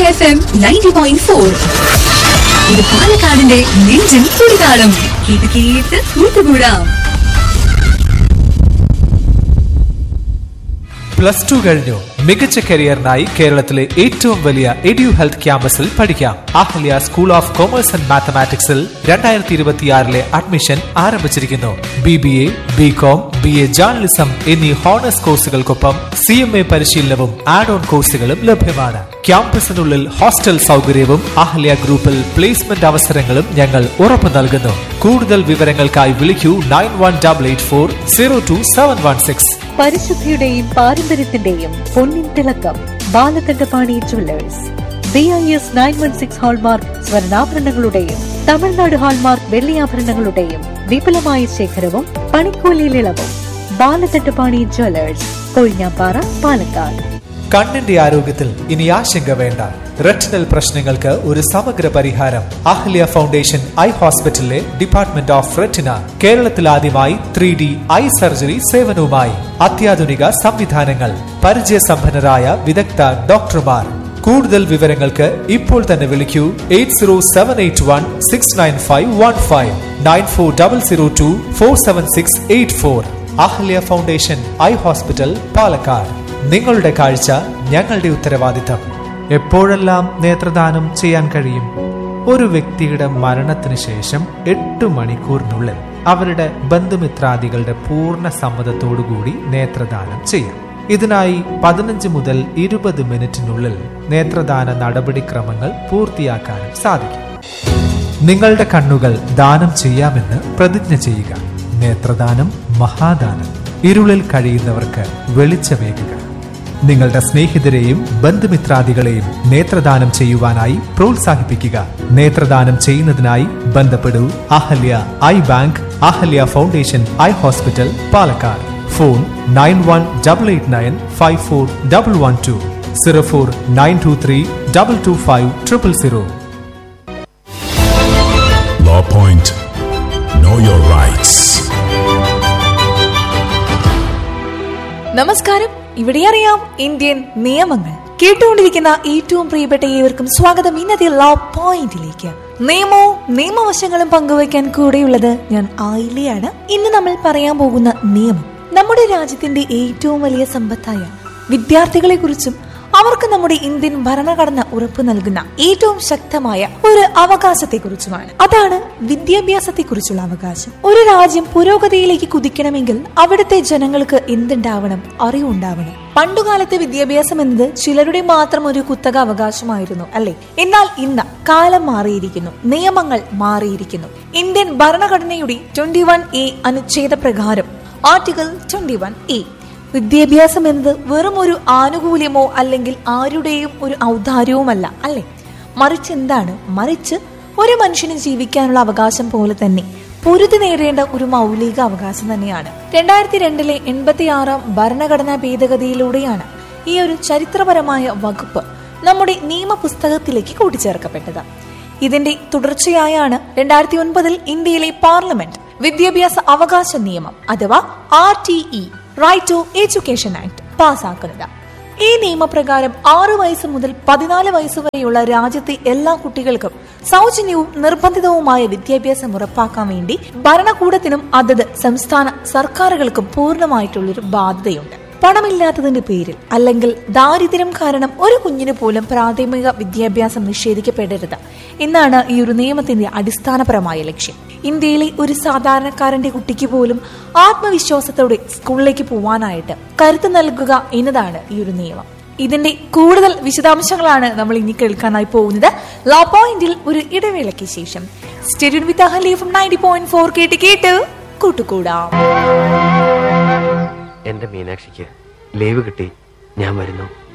F M ninety point four ഇത് പാലക്കാടിന്റെ നെഞ്ചിൻ തുടിതാളം കേട്ട് കേട്ട് കൂട്ടുകൂടാം പ്ലസ് ടു കഴിഞ്ഞു മികച്ച കരിയറിനായി കേരളത്തിലെ ഏറ്റവും വലിയ എഡ്യു ഹെൽത്ത് ക്യാമ്പസിൽ പഠിക്കാം Ahalia school of commerce and മാത്തമാറ്റിക്സിൽ രണ്ടായിരത്തി ഇരുപത്തിയാറിലെ അഡ്മിഷൻ ആരംഭിച്ചിരിക്കുന്നു B B A B com B A journalism എന്നീ ഹോണേഴ്സ് കോഴ്സുകൾക്കൊപ്പം സി എം എ പരിശീലനവും ആഡ് ഓൺ കോഴ്സുകളും ലഭ്യമാണ് ക്യാമ്പസിനുള്ളിൽ ഹോസ്റ്റൽ സൗകര്യവും അഹല്യ ഗ്രൂപ്പിൽ പ്ലേസ്മെന്റ് അവസരങ്ങളും ഞങ്ങൾ ഉറപ്പു നൽകുന്നു കൂടുതൽ വിവരങ്ങൾക്കായി വിളിക്കൂ nine one double eight four zero two seven one six പരിശുദ്ധിയുടെയും പാരമ്പര്യത്തിന്റെയും പൊന്നിൻ തിളക്കം Balakandapani jewellers B I S nine one six hallmark സ്വർണ്ണാഭരണങ്ങളുടെയും തമിഴ്നാട് ഹാൾമാർക്ക് വെള്ളിയാഭരണങ്ങളുടെയും വിപുലമായ ശേഖരവും പണിക്കൂലിയിൽ ഇളവും ബാലകണ്ഠപാണി ജുവല്ലേഴ്സ് കൊഴിഞ്ഞാപ്പാറ പാലക്കാട് കണ്ണിന്റെ ആരോഗ്യത്തിൽ ഇനി ആശങ്ക വേണ്ട റെറ്റിനൽ പ്രശ്നങ്ങൾക്ക് ഒരു സമഗ്ര പരിഹാരം അഹ്ല്യ ഫൗണ്ടേഷൻ ഐ ഹോസ്പിറ്റലിലെ ഡിപ്പാർട്ട്മെന്റ് ഓഫ് റെറ്റിന കേരളത്തിൽ ആദ്യമായി ത്രീ ഡി ഐ സർജറി സേവനവുമായി അത്യാധുനിക സംവിധാനങ്ങൾ പരിചയസമ്പന്നരായ വിദഗ്ധ ഡോക്ടർമാർ കൂടുതൽ വിവരങ്ങൾക്ക് ഇപ്പോൾ തന്നെ വിളിക്കൂ eight zero seven eight one six nine five one five nine four double zero two four seven six eight four Ahalia foundation eye hospital Palakkad നിങ്ങളുടെ കാഴ്ച ഞങ്ങളുടെ ഉത്തരവാദിത്തം എപ്പോഴെല്ലാം നേത്രദാനം ചെയ്യാൻ കഴിയും ഒരു വ്യക്തിയുടെ മരണത്തിന് ശേഷം എട്ട് മണിക്കൂറിനുള്ളിൽ അവരുടെ ബന്ധുമിത്രാദികളുടെ പൂർണ്ണ സമ്മതത്തോടുകൂടി നേത്രദാനം ചെയ്യാം ഇതിനായി പതിനഞ്ച് മുതൽ ഇരുപത് മിനിറ്റിനുള്ളിൽ നേത്രദാന നടപടിക്രമങ്ങൾ പൂർത്തിയാക്കാനും സാധിക്കും നിങ്ങളുടെ കണ്ണുകൾ ദാനം ചെയ്യാമെന്ന് പ്രതിജ്ഞ ചെയ്യുക നേത്രദാനം മഹാദാനം ഇരുളിൽ കഴിയുന്നവർക്ക് വെളിച്ചമേകുക നിങ്ങളുടെ സ്നേഹിതരെയും ബന്ധുമിത്രാദികളെയും നേത്രദാനം ചെയ്യുവാനായി പ്രോത്സാഹിപ്പിക്കുക നേത്രദാനം ചെയ്യുന്നതിനായി ബന്ധപ്പെടൂ Ahalia eye bank Ahalia foundation eye hospital Palakkad phone nine one double eight nine five four double one two zero four nine two three double two five triple zero Law Point. Know your rights. നമസ്കാരം ഇവിടെ അറിയാം Indian നിയമങ്ങൾ കേട്ടുകൊണ്ടിരിക്കുന്ന ഏറ്റവും പ്രിയപ്പെട്ട ഏവർക്കും സ്വാഗതം ഇന്നത്തെ ലോ പോയിന്റിലേക്ക് നിയമവും നിയമവശങ്ങളും പങ്കുവയ്ക്കാൻ കൂടെയുള്ളത് ഞാൻ ആയില്ലയാണ് ഇന്ന് നമ്മൾ പറയാൻ പോകുന്ന നിയമം നമ്മുടെ രാജ്യത്തിന്റെ ഏറ്റവും വലിയ സമ്പത്തായ വിദ്യാർത്ഥികളെ കുറിച്ചും അവർക്ക് നമ്മുടെ ഇന്ത്യൻ ഭരണഘടന ഉറപ്പു നൽകുന്ന ഏറ്റവും ശക്തമായ ഒരു അവകാശത്തെക്കുറിച്ചുമാണ് അതാണ് വിദ്യാഭ്യാസത്തെക്കുറിച്ചുള്ള അവകാശം ഒരു രാജ്യം പുരോഗതിയിലേക്ക് കുതിക്കണമെങ്കിൽ അവിടുത്തെ ജനങ്ങൾക്ക് എന്തുണ്ടാവണം അറിവുണ്ടാവണം പണ്ടുകാലത്തെ വിദ്യാഭ്യാസം എന്നത് ചിലരുടെ മാത്രം ഒരു കുത്തക അവകാശമായിരുന്നു അല്ലെ എന്നാൽ ഇന്ന് കാലം മാറിയിരിക്കുന്നു നിയമങ്ങൾ മാറിയിരിക്കുന്നു ഇന്ത്യൻ ഭരണഘടനയുടെ ട്വന്റി വൺ എ അനുച്ഛേദ പ്രകാരം ആർട്ടിക്കിൾ ട്വന്റി വൺ എ വിദ്യാഭ്യാസം എന്നത് വെറും ഒരു ആനുകൂല്യമോ അല്ലെങ്കിൽ ആരുടെയും ഒരു ഔദാര്യവുമല്ല അല്ലെ മറിച്ച് എന്താണ് മറിച്ച് ഒരു മനുഷ്യന് ജീവിക്കാനുള്ള അവകാശം പോലെ തന്നെ പൊരുതി നേടേണ്ട ഒരു മൗലിക അവകാശം തന്നെയാണ് രണ്ടായിരത്തി രണ്ടിലെ എൺപത്തി ആറാം ഭരണഘടനാ ഭേദഗതിയിലൂടെയാണ് ഈ ഒരു ചരിത്രപരമായ വകുപ്പ് നമ്മുടെ നിയമപുസ്തകത്തിലേക്ക് കൂട്ടിച്ചേർക്കപ്പെട്ടത് ഇതിന്റെ തുടർച്ചയായാണ് രണ്ടായിരത്തി ഒൻപതിൽ ഇന്ത്യയിലെ പാർലമെന്റ് വിദ്യാഭ്യാസ അവകാശ നിയമം അഥവാ R T E right to education act പാസ്സാക്കുന്നത് ഈ നിയമപ്രകാരം ആറു വയസ്സ് മുതൽ പതിനാല് വയസ്സ് വരെയുള്ള രാജ്യത്തെ എല്ലാ കുട്ടികൾക്കും സൗജന്യവും നിർബന്ധിതവുമായ വിദ്യാഭ്യാസം ഉറപ്പാക്കാൻ വേണ്ടി ഭരണകൂടത്തിനും അതത് സംസ്ഥാന സർക്കാരുകൾക്കും പൂർണ്ണമായിട്ടുള്ളൊരു ബാധ്യതയുണ്ട് പണമില്ലാത്തതിന്റെ പേരിൽ അല്ലെങ്കിൽ ദാരിദ്ര്യം കാരണം ഒരു കുഞ്ഞിന് പോലും പ്രാഥമിക വിദ്യാഭ്യാസം നിഷേധിക്കപ്പെടരുത് എന്നാണ് ഈ ഒരു നിയമത്തിന്റെ അടിസ്ഥാനപരമായ ലക്ഷ്യം ഇന്ത്യയിലെ ഒരു സാധാരണക്കാരന്റെ കുട്ടിക്ക് പോലും ആത്മവിശ്വാസത്തോടെ സ്കൂളിലേക്ക് പോവാനായിട്ട് കരുത്ത് നൽകുക എന്നതാണ് ഈ ഒരു നിയമം ഇതിന്റെ കൂടുതൽ വിശദാംശങ്ങളാണ് നമ്മൾ ഇനി കേൾക്കാനായി പോകുന്നത് ലോ പോയിന്റിൽ ഒരു ഇടവേളയ്ക്ക് ശേഷം സ്റ്റേഡിയം വിത്ത് അഹലീഫ് നയൻറ്റി പോയിന്റ് ഫോർ കേട്ട് കേട്ട് കൂട്ടുകൂടാം എന്റെ മീനാക്ഷിക്ക് ലീവ് കിട്ടി ഞാൻ വരുന്നു